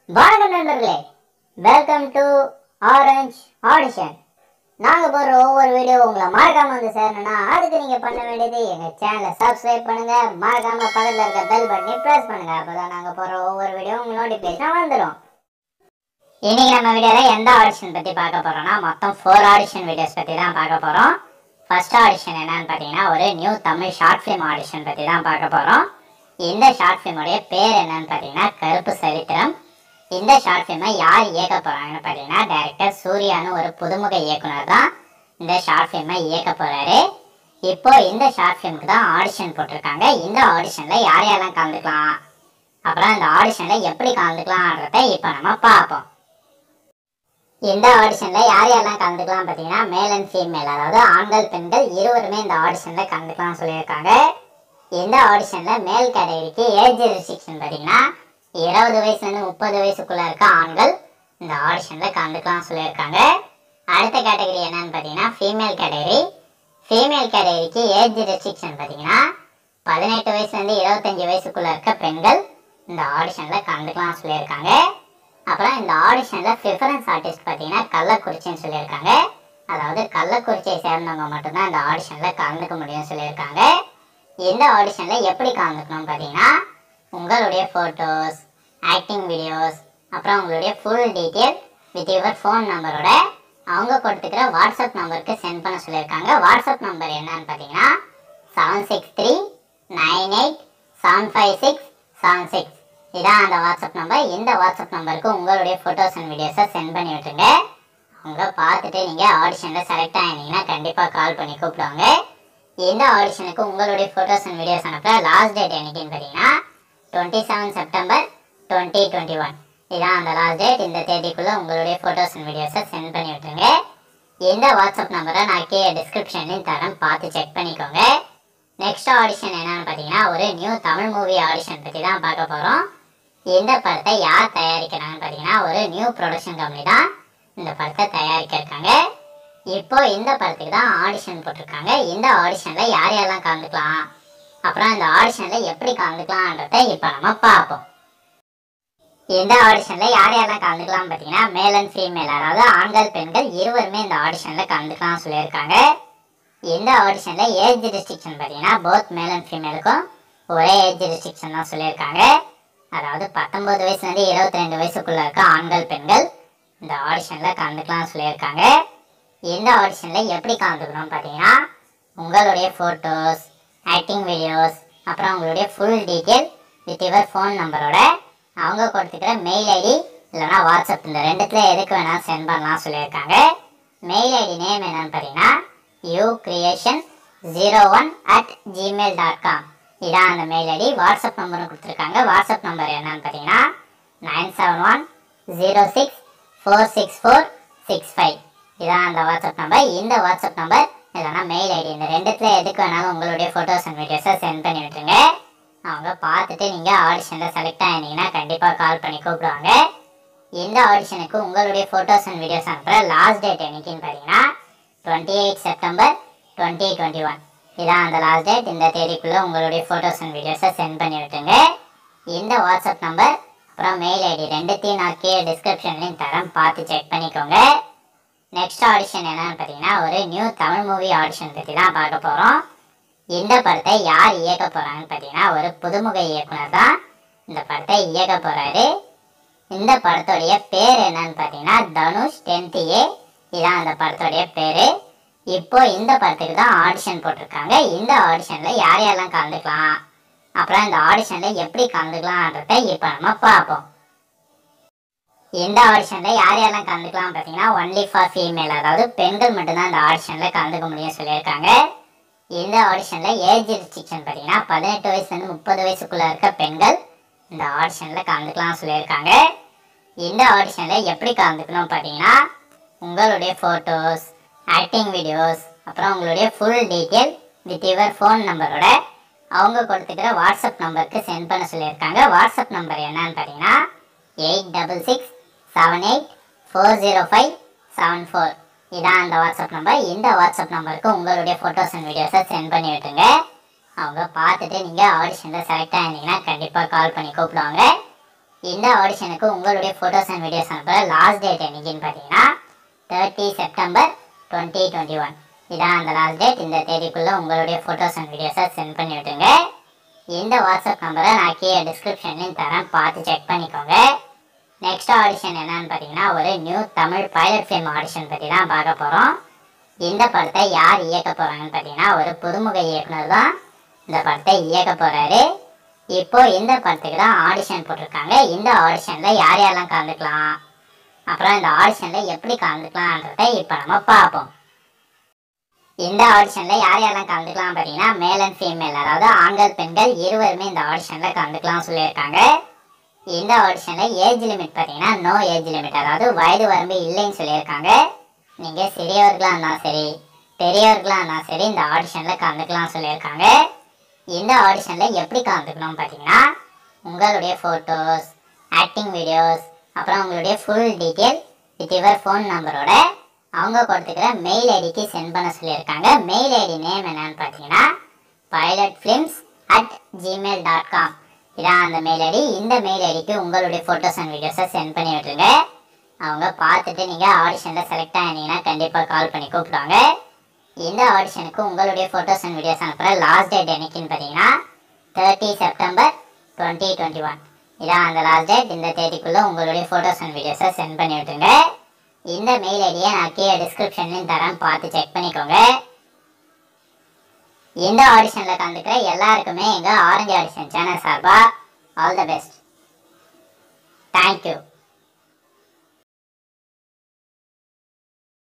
வணக்கம் நண்பர்களே welcome to orange audition நாங்கள் போடுற ஒவ்வொரு வீடியோ உங்களை மறக்காம வந்து சேரணும்னா அதுக்கு நீங்கள் பண்ண வேண்டியது எங்கள் சேனலை சப்ஸ்கிரைப் பண்ணுங்க மறக்காம பக்கத்தில் இருக்க பெல் பட்டனை ப்ரெஸ் பண்ணுங்க அப்பதான் நாங்கள் போடுற ஒவ்வொரு வீடியோ உங்களுக்கு நோட்டிஃபிகேஷன் வந்துடும் இன்னைக்கு நம்ம வீடியோவில் எந்த ஆடிஷன் பற்றி பார்க்க போறோம்னா மொத்தம் ஃபோர் ஆடிஷன் வீடியோஸ் பற்றி தான் பார்க்க போகிறோம் ஃபர்ஸ்ட் ஆடிஷன் என்னன்னு பார்த்தீங்கன்னா ஒரு new Tamil short film audition பற்றி தான் பார்க்க போகிறோம் இந்த ஷார்ட் ஃபிலிமுடைய பேர் என்னன்னு பார்த்தீங்கன்னா கருப்பு சரித்திரம் இந்த ஷார்ட் ஃபிலிமை யார் இயக்க போறாங்கன்னு பார்த்தீங்கன்னா டைரக்டர் சூர்யான்னு ஒரு புதுமுக இயக்குனர் தான் இந்த ஷார்ட் ஃபிலிமை இயக்க போறாரு இப்போ இந்த ஷார்ட் ஃபிலிமுக்கு தான் ஆடிஷன் போட்டிருக்காங்க இந்த ஆடிஷன்ல யார் யாரெல்லாம் கலந்துக்கலாம் அப்புறம் இந்த ஆடிஷன்ல எப்படி கலந்துக்கலாம்ன்றத இப்போ நம்ம பார்ப்போம் இந்த ஆடிஷன்ல யார் யாரெல்லாம் கலந்துக்கலாம் பார்த்தீங்கன்னா மேல் அண்ட் ஃபீமேல் அதாவது ஆண்கள் பெண்கள் இருவருமே இந்த ஆடிஷன்ல கலந்துக்கலாம் சொல்லியிருக்காங்க இந்த ஆடிஷன்ல மேல் கேட்டகரிக்கு ஏஜ் ரெஸ்ட்ரிக்ஷன் பார்த்தீங்கன்னா இருபது வயசுலேருந்து முப்பது வயசுக்குள்ள இருக்க ஆண்கள் இந்த ஆடிஷன்ல கலந்துக்கலாம் சொல்லியிருக்காங்க அடுத்த கேட்டகரி என்னன்னு பார்த்தீங்கன்னா ஃபீமேல் கேட்டகரி ஃபீமேல் கேட்டகரிக்கு ஏஜ் ரெஸ்ட்ரிக்ஷன் பார்த்தீங்கன்னா பதினெட்டு வயசுலேருந்து இருபத்தஞ்சு வயசுக்குள்ள இருக்க பெண்கள் இந்த ஆடிஷன்ல கலந்துக்கலாம் சொல்லியிருக்காங்க அப்புறம் இந்த ஆடிஷன்ல ப்ரிஃபரன்ஸ் ஆர்டிஸ்ட் பார்த்தீங்கன்னா கள்ளக்குறிச்சின்னு சொல்லியிருக்காங்க அதாவது கள்ளக்குறிச்சியை சேர்ந்தவங்க மட்டும்தான் இந்த ஆடிஷன்ல கலந்துக்க முடியும்னு சொல்லியிருக்காங்க இந்த ஆடிஷன்ல எப்படி கலந்துக்கணும் பார்த்தீங்கன்னா உங்களுடைய ஃபோட்டோஸ் ஆக்டிங் வீடியோஸ் அப்புறம் உங்களுடைய full detail with your phone நம்பரோட அவங்க கொடுத்துக்கிற வாட்ஸ்அப் நம்பருக்கு சென்ட் பண்ண சொல்லியிருக்காங்க வாட்ஸ்அப் நம்பர் என்னன்னு பார்த்தீங்கன்னா seven six three nine eight seven five six seven six இதான் அந்த வாட்ஸ்அப் நம்பர் இந்த வாட்ஸ்அப் நம்பருக்கு உங்களுடைய ஃபோட்டோஸ் அண்ட் வீடியோஸை சென்ட் பண்ணி விட்டுருங்க அவங்க பார்த்துட்டு நீங்கள் ஆடிஷனில் செலக்ட் ஆகினீங்கன்னா கண்டிப்பாக கால் பண்ணி கூப்பிடுவாங்க இந்த ஆடிஷனுக்கு உங்களுடைய ஃபோட்டோஸ் அண்ட் வீடியோஸ் அனுப்புற லாஸ்ட் டேட் என்னைக்குன்னு பார்த்தீங்கன்னா twenty seven September twenty twenty one இதான் அந்த லாஸ்ட் டேட் இந்த தேதிக்குள்ளே உங்களுடைய ஃபோட்டோஸ் அண்ட் வீடியோஸை சென்ட் பண்ணி விட்டுருங்க இந்த வாட்ஸ்அப் நம்பரை நான் கீழே டிஸ்கிரிப்ஷன்லையும் தரேன் பார்த்து செக் பண்ணிக்கோங்க நெக்ஸ்ட் ஆடிஷன் என்னன்னு பார்த்தீங்கன்னா ஒரு நியூ தமிழ் மூவி ஆடிஷன் பற்றி தான் பார்க்க போகிறோம் இந்த படத்தை யார் தயாரிக்கிறாங்கன்னு பார்த்தீங்கன்னா ஒரு நியூ ப்ரொடக்ஷன் கம்பெனி தான் இந்த படத்தை தயாரிக்க இருக்காங்க இப்போ இந்த படத்துக்கு தான் ஆடிஷன் போட்டிருக்காங்க இந்த ஆடிஷனில் யார் யாரெல்லாம் கலந்துக்கலாம் அப்புறம் இந்த ஆடிஷனில் எப்படி கலந்துக்கலாம்ன்றத இப்போ நம்ம பார்ப்போம் இந்த ஆடிஷனில் யார் யாரெல்லாம் கலந்துக்கலாம் பார்த்தீங்கன்னா மேல் அண்ட் ஃபீமேல் அதாவது ஆண்கள் பெண்கள் இருவருமே இந்த ஆடிஷனில் கலந்துக்கலாம் சொல்லியிருக்காங்க இந்த ஆடிஷனில் ஏஜ் ரெஸ்ட்ரிக்ஷன் பார்த்தீங்கன்னா போத் மேல் அண்ட் ஃபீமேலுக்கும் ஒரே ஏஜ் ரெஸ்ட்ரிக்ஷன் தான் சொல்லியிருக்காங்க அதாவது பத்தொன்பது வயசுலேருந்து இருபத்தி ரெண்டு வயசுக்குள்ள இருக்க ஆண்கள் பெண்கள் இந்த ஆடிஷனில் கலந்துக்கலாம் சொல்லியிருக்காங்க இந்த ஆடிஷனில் எப்படி கலந்துக்கணும் பார்த்தீங்கன்னா உங்களுடைய ஃபோட்டோஸ் ஆக்டிங் வீடியோஸ் அப்புறம் உங்களுடைய full detail with your phone நம்பரோட அவங்க கொடுத்துக்கிற மெயில் ஐடி இல்லைனா வாட்ஸ்அப் இந்த ரெண்டுத்துல எதுக்கு வேணாலும் சென்ட் பண்ணலாம் சொல்லியிருக்காங்க மெயில் ஐடி நேம் என்னன்னு பார்த்தீங்கன்னா U creation zero one at Gmail dot com இதான் அந்த மெயில் ஐடி வாட்ஸ்அப் நம்பரும் கொடுத்துருக்காங்க வாட்ஸ்அப் நம்பர் என்னன்னு பார்த்தீங்கன்னா nine seven one zero six four six four six five இதான் அந்த வாட்ஸ்அப் நம்பர் இந்த வாட்ஸ்அப் நம்பர் இல்லைனா மெயில் ஐடி இந்த ரெண்டுத்துல எதுக்கு வேணாலும் உங்களுடைய ஃபோட்டோஸ் அண்ட் வீடியோஸை சென்ட் பண்ணி விட்டுருங்க அவங்க பார்த்துட்டு நீங்கள் ஆடிஷனில் செலக்ட் ஆகினீங்கன்னா கண்டிப்பாக கால் பண்ணி கூப்பிடுவாங்க இந்த ஆடிஷனுக்கு உங்களுடைய ஃபோட்டோஸ் அண்ட் வீடியோஸ் அனுப்புகிற லாஸ்ட் டேட் என்னைக்குன்னு பார்த்தீங்கன்னா twenty eight September twenty twenty one இதான் அந்த லாஸ்ட் டேட் இந்த தேதிக்குள்ளே உங்களுடைய ஃபோட்டோஸ் அண்ட் வீடியோஸை சென்ட் பண்ணி விட்டுருங்க இந்த வாட்ஸ்அப் நம்பர் அப்புறம் மெயில் ஐடி ரெண்டுத்தையும் நான் கீழே டிஸ்கிரிப்ஷன்லையும் தரேன் பார்த்து செக் பண்ணிக்கோங்க நெக்ஸ்ட் ஆடிஷன் என்னன்னு பார்த்தீங்கன்னா ஒரு நியூ தமிழ் மூவி ஆடிஷன் பற்றி தான் பார்க்க போகிறோம் இந்த படத்தை யார் இயக்க போகிறாங்கன்னு பார்த்தீங்கன்னா ஒரு புதுமுக இயக்குனர் தான் இந்த படத்தை இயக்க போகிறாரு இந்த படத்துடைய பேர் என்னன்னு பார்த்தீங்கன்னா தனுஷ் டென்த் ஏ இதான் அந்த படத்துடைய பேர் இப்போ இந்த படத்துக்கு தான் ஆடிஷன் போட்டிருக்காங்க இந்த ஆடிஷனில் யார் யாரெல்லாம் கலந்துக்கலாம் அப்புறம் இந்த ஆடிஷனில் எப்படி கலந்துக்கலாம்ன்றத இப்போ நம்ம பார்ப்போம் இந்த ஆடிஷனில் யார் யாரெல்லாம் கலந்துக்கலாம் பார்த்தீங்கன்னா ஒன்லி ஃபார் ஃபீமேல் அதாவது பெண்கள் மட்டும்தான் இந்த ஆடிஷனில் கலந்துக்க முடியும் சொல்லியிருக்காங்க இந்த ஆடிஷனில் ஏஜ் ரெஸ்ட்ரிக்ஷன் பார்த்தீங்கன்னா பதினெட்டு வயசுலேருந்து முப்பது வயசுக்குள்ளே இருக்க பெண்கள் இந்த ஆடிஷனில் கலந்துக்கலாம் சொல்லியிருக்காங்க இந்த ஆடிஷனில் எப்படி கலந்துக்கணும் பார்த்தீங்கன்னா உங்களுடைய ஃபோட்டோஸ் ஆக்டிங் வீடியோஸ் அப்புறம் உங்களுடைய full detail with your phone நம்பரோட அவங்க கொடுத்துக்கிற வாட்ஸ்அப் நம்பருக்கு சென்ட் பண்ண சொல்லியிருக்காங்க வாட்ஸ்அப் நம்பர் என்னன்னு பார்த்தீங்கன்னா eight double six seven eight four zero five seven four இதான் அந்த வாட்ஸ்அப் நம்பர் இந்த வாட்ஸ்அப் நம்பருக்கு உங்களுடைய ஃபோட்டோஸ் அண்ட் வீடியோஸை சென்ட் பண்ணி விட்டுருங்க அவங்க பார்த்துட்டு நீங்கள் ஆடிஷனில் செலக்ட் ஆயிருந்தீங்கன்னா கண்டிப்பாக கால் பண்ணி கூப்பிடுவாங்க இந்த ஆடிஷனுக்கு உங்களுடைய ஃபோட்டோஸ் அண்ட் வீடியோஸ் அனுப்புகிற லாஸ்ட் டேட் என்னைக்குன்னு பார்த்தீங்கன்னா thirty September twenty twenty one இதான் அந்த லாஸ்ட் டேட் இந்த தேதிக்குள்ளே உங்களுடைய ஃபோட்டோஸ் அண்ட் வீடியோஸை சென்ட் பண்ணி விட்டுருங்க இந்த வாட்ஸ்அப் நம்பரை நான் கீழே டிஸ்கிரிப்ஷன்லையும் தரேன் பார்த்து செக் பண்ணிக்கோங்க நெக்ஸ்ட் ஆடிஷன் என்னன்னு பார்த்தீங்கன்னா ஒரு new Tamil pilot film audition பற்றி தான் பார்க்க போகிறோம் இந்த படத்தை யார் இயக்க போகிறாங்கன்னு பார்த்தீங்கன்னா ஒரு புதுமுக இயக்குனர் தான் இந்த படத்தை இயக்க போகிறாரு இப்போ இந்த படத்துக்கு தான் ஆடிஷன் போட்டிருக்காங்க இந்த ஆடிஷனில் யார் யாரெல்லாம் கலந்துக்கலாம் அப்புறம் இந்த ஆடிஷனில் எப்படி கலந்துக்கலான்றதை இப்போ நம்ம பார்ப்போம் இந்த ஆடிஷனில் யார் யாரெல்லாம் கலந்துக்கலாம் பார்த்தீங்கன்னா மேல் அண்ட் ஃபீமேல் அதாவது ஆண்கள் பெண்கள் இருவருமே இந்த ஆடிஷனில் கலந்துக்கலாம் சொல்லியிருக்காங்க இந்த ஆடிஷனில் ஏஜ் லிமிட் பார்த்தீங்கன்னா நோ ஏஜ் லிமிட் அதாவது வயது வரம்பு இல்லைன்னு சொல்லியிருக்காங்க நீங்கள் சிறியவர்களாக இருந்தாலும் சரி பெரியவர்களாக இருந்தாலும் சரி இந்த ஆடிஷனில் கலந்துக்கலாம் சொல்லியிருக்காங்க இந்த ஆடிஷனில் எப்படி கலந்துக்கணும் பார்த்தீங்கன்னா உங்களுடைய ஃபோட்டோஸ் ஆக்டிங் வீடியோஸ் அப்புறம் உங்களுடைய full detail with your phone நம்பரோட அவங்க கொடுத்துக்கிற மெயில் ஐடிக்கு சென்ட் பண்ண சொல்லியிருக்காங்க மெயில் ஐடி நேம் என்னன்னு பார்த்தீங்கன்னா pilot films at Gmail dot com இதான் அந்த மெயில் ஐடி இந்த மெயில் ஐடிக்கு உங்களுடைய ஃபோட்டோஸ் அண்ட் வீடியோஸை சென்ட் பண்ணி விட்டுருங்க அவங்க பார்த்துட்டு நீங்கள் ஆடிஷனில் செலக்ட் ஆனீங்கன்னா கண்டிப்பாக கால் பண்ணி கூப்பிடுவாங்க இந்த ஆடிஷனுக்கு உங்களுடைய ஃபோட்டோஸ் அண்ட் வீடியோஸ் அனுப்புகிற லாஸ்ட் டேட் என்னைக்குன்னு பார்த்தீங்கன்னா thirty September twenty twenty one இதான் அந்த லாஸ்ட் டேட் இந்த தேதிக்குள்ளே உங்களுடைய ஃபோட்டோஸ் அண்ட் வீடியோஸை சென்ட் பண்ணி விட்டுருங்க இந்த மெயில் ஐடியை நான் கீழே டிஸ்கிரிப்ஷன்லையும் தரேன் பார்த்து செக் பண்ணிக்கோங்க இந்த ஆடிஷனில் கலந்துக்கிற எல்லாருக்குமே எங்கள் ஆரஞ்சு ஆடிஷன் சேனல் சார்பாக ஆல் த பெஸ்ட் தேங்க்யூ